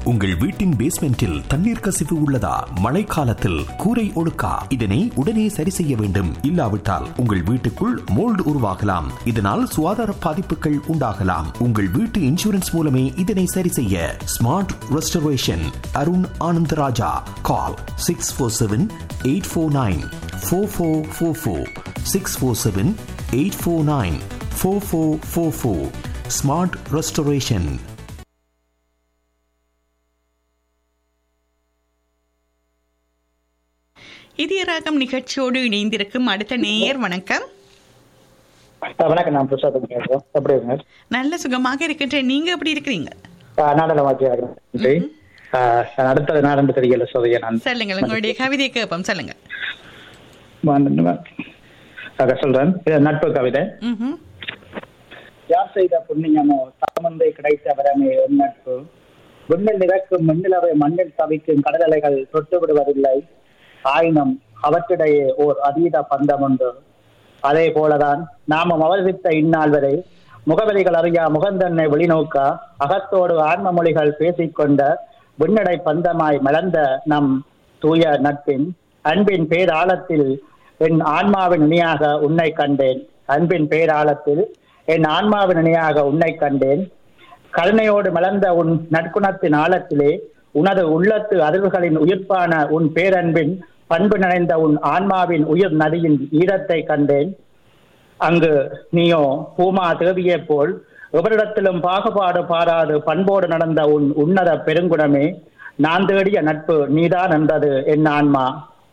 உங்கள் வீட்டின் பேஸ்மெண்டில் தண்ணீர் கசிவு உள்ளதா மழைக்காலத்தில் கூரை ஒழுக்கா இதனை உடனே சரி செய்ய வேண்டும் இல்லாவிட்டால் உங்கள் வீட்டுக்குள் மோல்டு உருவாகலாம் இதனால் சுகாதார பாதிப்புகள் உண்டாகலாம் உங்கள் வீட்டு இன்சூரன்ஸ் மூலமே இதனை சரி செய்ய smart restoration Arun Anandaraja call six four seven eight four nine four four four four six four seven eight four nine four four four four smart restoration இதய ராகம் நிகழ்ச்சியோடு இணைந்திருக்கும் அடுத்த நேயர் வணக்கம் வணக்கம் நான் பிரசாத் பேசுறேன் எப்படி இருங்க நல்ல சுகமாக இருக்கின்றேன் நீங்க எப்படி இருக்கிறீங்க நாடகமாக்கியா நன்றி ஆஹ் நான் அடுத்தது நாடந்து தெரியல சொல்லுங்க நான் சொல்லுங்கள் உங்களுடைய கவிதை கேட்போம் சொல்லுங்க அத சொல்றேன் இது நட்பு கவிதை ம்ஹும். யார் செய்த புண்ணியமோ தாமந்தை கிடைத்த வரமே என் நட்பு விண்ணில் நிறக்கும் மின்னிலவை மண்ணில் தவிக்கும் கடலலைகள் தொட்டு விடுவதில்லை ஆயினும் அவற்றிடையே ஓர் அதீத பந்தம் உண்டு அதே போலதான் நாமும் அவதரித்த இந்நாள் வரை முகவரிகள் அறியா முகந்தன்னை வெளிநோக்க அகத்தோடு ஆன்ம மொழிகள் பேசிக்கொண்ட விண்ணடை பந்தமாய் மலர்ந்த நம் தூய நட்பின் அன்பின் பேராழத்தில் என் ஆன்மாவின் இணையாக உன்னை கண்டேன் அன்பின் பேராழத்தில் என் ஆன்மாவின் இணையாக உன்னை கண்டேன் கருணையோடு மலர்ந்த உன் நற்குணத்தின் ஆழத்திலே உனது உள்ளத்து அதிர்வுகளின் உயிர்ப்பான உன் பேரன்பின் பண்பு நிறைந்த உன் ஆன்மாவின் உயிர் நதியின் ஈரத்தை கண்டேன் அங்கு நீயோ பூமா தேவியைப் போல் எவரிடத்திலும் பாகுபாடு பாராது பண்போடு நடந்த உன் உன்னத பெருங்குணமே நான் தேடிய நட்பு நீதான் என்றது என் ஆன்மா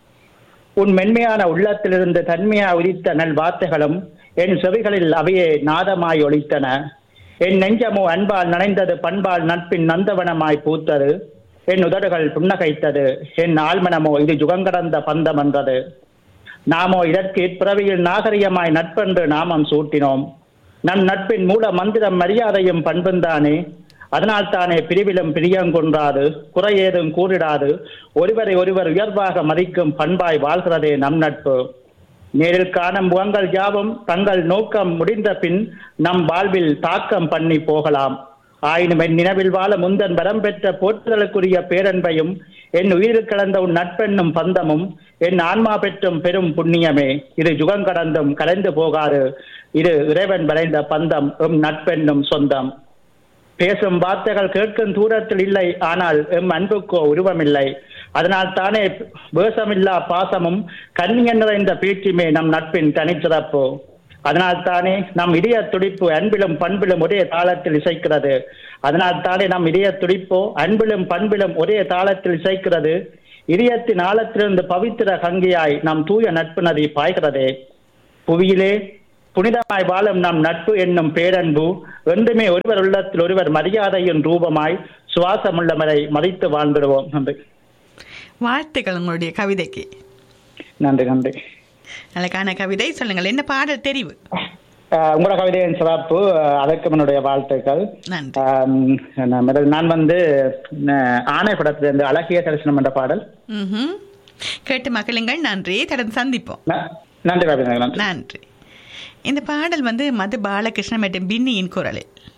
உன் மென்மையான உள்ளத்திலிருந்து தன்மையா உதித்த நல் வார்த்தைகளும் என் செவிகளில் அவையே நாதமாய் ஒலித்தன என் நெஞ்சமோ அன்பால் நனைந்தது பண்பால் நட்பின் நந்தவனமாய் பூத்தது என் உதடுகள் புன்னகைத்தது என் ஆழ்மனமோ இது ஜுகங்கடந்த பந்தம் என்றது நாமோ இதற்கு இப்பிறவியில் நாகரிகமாய் நட்பென்று நாமம் சூட்டினோம் நம் நட்பின் மூல மந்திரம் மரியாதையும் பண்புந்தானே அதனால் தானே பிரிவிலும் பிரியங்கொன்றாது குறையேதும் கூறிடாது ஒருவரை ஒருவர் உயர்வாக மதிக்கும் பண்பாய் வாழ்கிறதே நம் நட்பு நேரில் காணும் முகங்கள் யாவும் தங்கள் நோக்கம் முடிந்த பின் நம் வாழ்வில் தாக்கம் பண்ணி போகலாம் ஆயினும் என் நினைவில் வாழ முந்தன் வரம் பெற்ற போற்றுதலுக்குரிய பேரன்பையும் என் உயிரில் கலந்த உன் நட்பென்னும் பந்தமும் என் ஆன்மா பெற்றும் பெரும் புண்ணியமே இது ஜுகங்கடந்தும் கலைந்து போகாது இது இறைவன் வரைந்த பந்தம் எம் நட்பென்னும் சொந்தம் பேசும் வார்த்தைகள் கேட்கும் தூரத்தில் இல்லை ஆனால் எம் அன்புக்கோ உருவமில்லை அதனால் தானே வேஷமில்லா பாசமும் கண்ணியன் நிறைந்த பேச்சுமே நம் நட்பின் தனிச்சிறப்பு அதனால் தானே நம் இதய துடிப்பு அன்பிலும் பண்பிலும் ஒரே தாளத்தில் இசைக்கிறது அதனால் தானே நம் இதய துடிப்போ அன்பிலும் பண்பிலும் ஒரே தாளத்தில் இசைக்கிறது இதயத்தின் ஆழத்திலிருந்து பவித்திர கங்கையாய் நம் தூய நட்பு நதி பாய்கிறதே புவியிலே புனிதமாய் வாழும் நம் நட்பு என்னும் பேரன்பு என்றுமே ஒருவர் உள்ளத்தில் ஒருவர் மரியாதையின் ரூபமாய் சுவாசமுள்ளவரை மதித்து வாழ்ந்துடுவோம் நன்றி வாழ்த்துக்கள் உங்களுடைய கவிதைக்கு நன்றி நன்றி அழகான கவிதை சொல்லுங்கள் என்ன பாடல் தெரிவு ஆஹ் உங்களோட கவிதையின் சிறப்பு ஆஹ் அதற்கு என்னுடைய வாழ்த்துக்கள் நன்றி ஆம், நான் முதல் நான் வந்து ஆஹ், ஆணை படத்திலிருந்து அழகிய தரிசனம் என்ற பாடல் ம்ஹும். கேட்டு மகிழுங்கள் நன்றி தொடர்ந்து சந்திப்போம் ந- நன்றி ரவீந்திரன் நன்றி நன்றி இந்த பாடல் வந்து மது பாலகிருஷ்ணன் மற்றும் பின்னியின் குரலில்